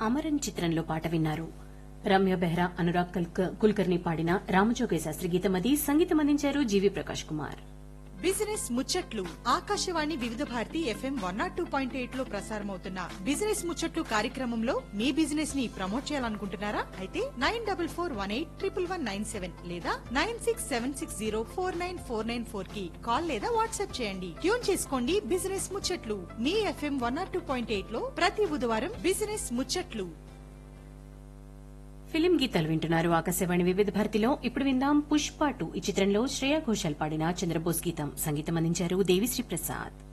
అమరన్ చిత్రంలో పాట విన్నారు రమ్య బెహ్రా అనురాగ్ కుల్క- కుల్కర్ని పాడిన రామజోగయ్య శాస్త్రి గీతమది సంగీతం అందించారు జీవి ప్రకాష్ కుమార్ బిజినెస్ ముచ్చట్లు Akashvani Vividh Bharati FM one naught two point eight లో ప్రసారమవుతున్న బిజినెస్ ముచ్చట్లు కార్యక్రమంలో మీ బిజినెస్ ని ప్రమోట్ చేయాలనుకుంటున్నారా అయితే nine double four one eight triple one nine seven లేదా nine six seven six zero four nine four nine four కి కాల్ లేదా వాట్సాప్ చేయండి ట్యూన్ చేసుకోండి బిజినెస్ ముచ్చట్లు మీ FM one naught two point eight లో ప్రతి బుధవారం బిజినెస్ ముచ్చట్లు ఫిలిం గీతాలు వింటున్నారు ఆకాశవాణి వివిధ భారతిలో ఇప్పుడు విందాం పుష్ప టూ ఈ చిత్రంలో శ్రేయా ఘోషాల్ పాడిన చంద్రబోస్ గీతం సంగీతం అందించారు దేవిశ్రీ ప్రసాద్